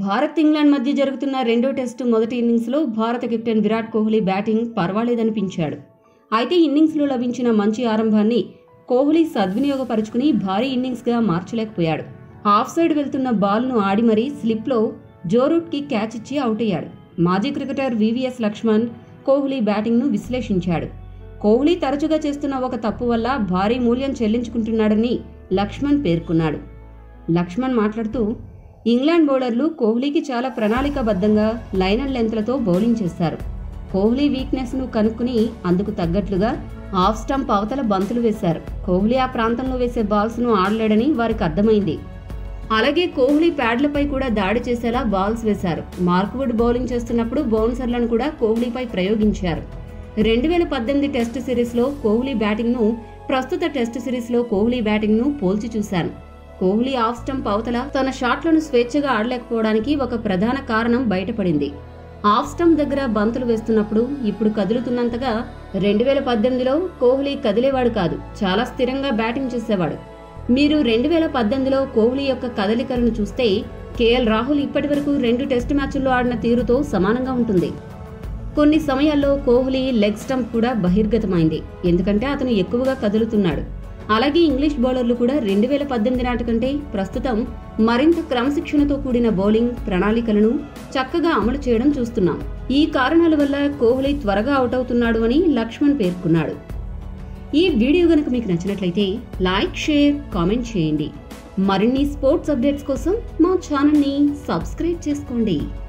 Bharat England మధ్య జరుగుతున్న రెండో టెస్టు మొదటి ఇన్నింగ్స్లో భారత కెప్టెన్ విరాట్ కోహ్లీ బ్యాటింగ్ పర్వాలేదనిపించాడు అయితే ఇన్నింగ్స్లో లభించిన మంచి ఆరంభాన్ని కోహ్లీ సద్వినియోగపరుచుకుని భారీ ఇన్నింగ్స్గా మార్చలేకపోయాడు ఆఫ్ సైడ్ వెళ్తున్న బాల్ను ఆడి మరీ స్లిప్లో జోరూట్కి క్యాచ్ ఇచ్చి అవుట్ అయ్యాడు మాజీ క్రికెటర్ వివిఎస్ లక్ష్మణ్ కోహ్లీ బ్యాటింగ్ను విశ్లేషించాడు కోహ్లీ తరచుగా చేస్తున్న ఒక తప్పు వల్ల భారీ మూల్యం చెల్లించుకుంటున్నాడని లక్ష్మణ్ పేర్కొన్నాడు లక్ష్మణ్ మాట్లాడుతూ ఇంగ్లాండ్ బౌలర్లు కోహ్లీకి చాలా ప్రణాళికాబద్ధంగా లైన్ అండ్ లెంత్లతో బౌలింగ్ చేశారు కోహ్లీ వీక్నెస్ ను కనుక్కుని అందుకు తగ్గట్లుగా ఆఫ్ స్టంప్ అవతల బంతులు వేశారు కోహ్లీ ఆ ప్రాంతంలో వేసే బాల్స్ ను ఆడలేడని వారికి అర్థమైంది అలాగే కోహ్లీ ప్యాడ్లపై కూడా దాడి చేసేలా బాల్స్ వేశారు మార్క్వుడ్ బౌలింగ్ చేస్తున్నప్పుడు బౌన్సర్లను కూడా కోహ్లీపై ప్రయోగించారు రెండు వేల పద్దెనిమిది టెస్ట్ సిరీస్లో కోహ్లీ బ్యాటింగ్ను ప్రస్తుత టెస్ట్ సిరీస్లో కోహ్లీ బ్యాటింగ్ను పోల్చి చూశాను కోహ్లీ ఆఫ్ స్టంప్ అవతల తన షాట్లను స్వేచ్ఛగా ఆడలేకపోవడానికి ఒక ప్రధాన కారణం బయటపడింది ఆఫ్ స్టంప్ దగ్గర బంతులు వేస్తున్నప్పుడు ఇప్పుడు కదులుతున్నంతగా రెండు వేల పద్దెనిమిదిలో కోహ్లీ కదిలేవాడు కాదు చాలా స్థిరంగా బ్యాటింగ్ చేసేవాడు మీరు రెండు వేల పద్దెనిమిదిలో కోహ్లీ యొక్క కదలికలను చూస్తే కేఎల్ రాహుల్ ఇప్పటివరకు రెండు టెస్ట్ మ్యాచ్ల్లో ఆడిన తీరుతో సమానంగా ఉంటుంది కొన్ని సమయాల్లో కోహ్లీ లెగ్ స్టంప్ కూడా బహిర్గతమైంది ఎందుకంటే అతను ఎక్కువగా కదులుతున్నాడు అలాగే ఇంగ్లీష్ బౌలర్లు కూడా రెండు వేల పద్దెనిమిది నాటి కంటే ప్రస్తుతం మరింత క్రమశిక్షణతో కూడిన బౌలింగ్ ప్రణాళికలను చక్కగా అమలు చేయడం చూస్తున్నాం ఈ కారణాల వల్ల కోహ్లీ త్వరగా అవుట్ అవుతున్నాడు అని లక్ష్మణ్ పేర్కొన్నాడు ఈ వీడియో గనుక మీకు నచ్చినట్లయితే లైక్ షేర్ కామెంట్ చేయండి మరిన్ని స్పోర్ట్స్ అప్డేట్స్ కోసం మా ఛానల్ని సబ్స్క్రైబ్ చేసుకోండి